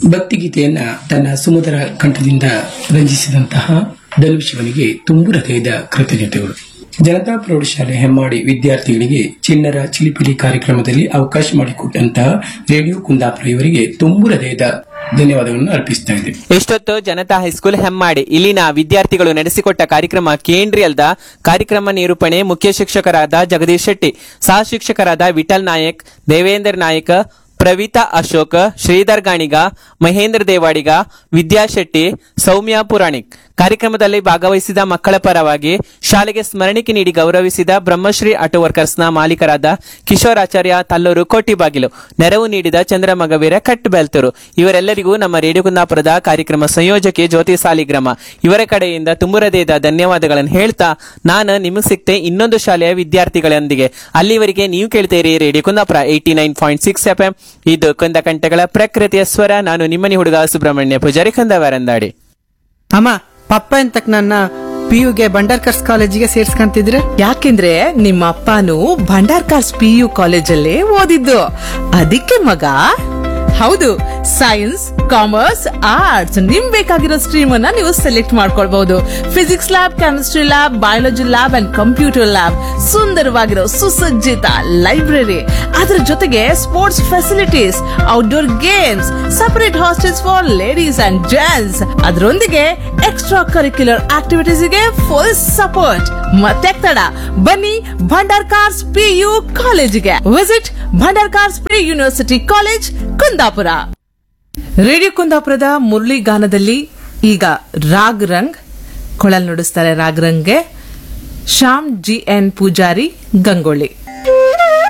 ಭಕ್ತಿಗೀತೆಯನ್ನ ತನ್ನ ಸುಮಧುರ ಕಂಠದಿಂದ ರಂಜಿಸಿದಂತಹ ಧನು ಶಿವನಿಗೆ ತುಂಬು ಹೃದಯದ ಕೃತಜ್ಞತೆಗಳು ಜನತಾ ಪ್ರೌಢಶಾಲೆ ಹೆಮ್ಮಾಡಿ ವಿದ್ಯಾರ್ಥಿಗಳಿಗೆ ಚಿಣ್ಣರ ಚಿಲಿಪಿಲಿ ಕಾರ್ಯಕ್ರಮದಲ್ಲಿ ಅವಕಾಶ ಮಾಡಿಕೊಟ್ಟಂತಹ ರೇಡಿಯೋ ಕುಂದಾಪುರ ಇವರಿಗೆ ತುಂಬು ಹೃದಯದ ಧನ್ಯವಾದಗಳನ್ನು ಅರ್ಪಿಸ್ತಾ ಇದ್ದೇವೆ ಇಷ್ಟೊತ್ತು ಜನತಾ ಹೈಸ್ಕೂಲ್ ಹೆಮ್ಮಾಡಿ ಇಲ್ಲಿನ ವಿದ್ಯಾರ್ಥಿಗಳು ನಡೆಸಿಕೊಟ್ಟ ಕಾರ್ಯಕ್ರಮ ಕೇಂದ್ರಿಯಲ್ದ ಕಾರ್ಯಕ್ರಮ ನಿರೂಪಣೆ ಮುಖ್ಯ ಶಿಕ್ಷಕರಾದ ಜಗದೀಶ್ ಶೆಟ್ಟಿ ಸಹ ಶಿಕ್ಷಕರಾದ ವಿಠಲ್ ನಾಯಕ್ ದೇವೇಂದ್ರ ನಾಯಕ್ ಪ್ರವೀತಾ ಅಶೋಕ್ ಶ್ರೀಧರ್ ಗಾಣಿಗ ಮಹೇಂದ್ರ ದೇವಾಡಿಗ ವಿದ್ಯಾ ಶೆಟ್ಟಿ ಸೌಮ್ಯ ಪುರಾಣಿಕ್ ಕಾರ್ಯಕ್ರಮದಲ್ಲಿ ಭಾಗವಹಿಸಿದ ಮಕ್ಕಳ ಪರವಾಗಿ ಶಾಲೆಗೆ ಸ್ಮರಣಿಕೆ ನೀಡಿ ಗೌರವಿಸಿದ ಬ್ರಹ್ಮಶ್ರೀ ಆಟೋ ವರ್ಕರ್ಸ್ನ ಮಾಲೀಕರಾದ ಕಿಶೋರಾಚಾರ್ಯ ತಲ್ಲೂರು ಕೋಟಿಬಾಗಿಲು ನೆರವು ನೀಡಿದ ಚಂದ್ರಮಗವೀರ ಕಟ್ಟಬೆಲ್ತೂರು ಇವರೆಲ್ಲರಿಗೂ ನಮ್ಮ ರೇಡಿಯೋ ಕುಂದಾಪುರದ ಕಾರ್ಯಕ್ರಮ ಸಂಯೋಜಕಿ ಜ್ಯೋತಿ ಸಾಲಿಗ್ರಾಮ ಇವರ ಕಡೆಯಿಂದ ತುಂಬುರದೇದ ಧನ್ಯವಾದಗಳನ್ನು ಹೇಳ್ತಾ ನಾನು ನಿಮಗೆ ಸಿಕ್ತೆ ಇನ್ನೊಂದು ಶಾಲೆಯ ವಿದ್ಯಾರ್ಥಿಗಳೊಂದಿಗೆ ಅಲ್ಲಿವರೆಗೆ ನೀವು ಕೇಳ್ತೀರಿ radio Kundapura eighty nine point six F M ಇದು ಕುಂದ ಕಂಠಗಳ ಪ್ರಕೃತಿಯ ಸ್ವರ ನಾನು ನಿಮ್ಮನಿ ಹುಡುಗ ಸುಬ್ರಹ್ಮಣ್ಯ ಪೂಜಾರಿ ಕುಂದವರಂದಾಡಿ ಅಮ್ಮ ಪಪ್ಪ ಎಂತಕ್ ನನ್ನ ಪಿಯುಗೆ ಬಂಡರ್ಕರ್ಸ್ ಕಾಲೇಜಿಗೆ ಸೇರ್ಸ್ಕಂತಿದ್ರೆ ಯಾಕೆಂದ್ರೆ ನಿಮ್ಮ ಅಪ್ಪನು ಭಂಡಾರ್ಕಾರ್ಸ್ ಪಿ ಯು ಕಾಲೇಜಲ್ಲೇ ಓದಿದ್ದು ಅದಕ್ಕೆ ಮಗ ಹೌದು ಸೈನ್ಸ್ ಕಾಮರ್ಸ್ ಆರ್ಟ್ಸ್ ನಿಮ್ ಬೇಕಾಗಿರೋ ಸ್ಟ್ರೀಮ್ ಅನ್ನ ನೀವು ಸೆಲೆಕ್ಟ್ ಮಾಡ್ಕೊಳ್ಬಹುದು physics lab chemistry lab biology lab and computer lab ಸುಂದರವಾಗಿರೋ ಸುಸಜ್ಜಿತ ಲೈಬ್ರರಿ ಅದ್ರ ಜೊತೆಗೆ sports facilities outdoor games separate hostels for ladies and gents ಅದರೊಂದಿಗೆ ಎಕ್ಸ್ಟ್ರಾ ಕರಿಕ್ಯುಲರ್ ಆಕ್ಟಿವಿಟೀಸ್ ಗೆ ಫುಲ್ ಸಪೋರ್ಟ್ ಮತ್ತೆ ತಡ ಬನ್ನಿ ಭಂಡಾರ್ ಕಾರ್ಸ್ ಪಿ ಯು ಕಾಲೇಜಿಗೆ visit Bhandarkars pre university college Kundapura radio ಕುಂದಾಪುರದ ಮುರಳಿ ಗಾನದಲ್ಲಿ ಈಗ ರಾಗ್ ರಂಗ್ ಕೊಳಲ್ ನುಡಿಸ್ತಾರೆ ರಾಗ್ ರಂಗ್ಗೆ ಶ್ಯಾಮ್ ಜಿ ಎನ್ ಪೂಜಾರಿ ಗಂಗೊಳ್ಳಿ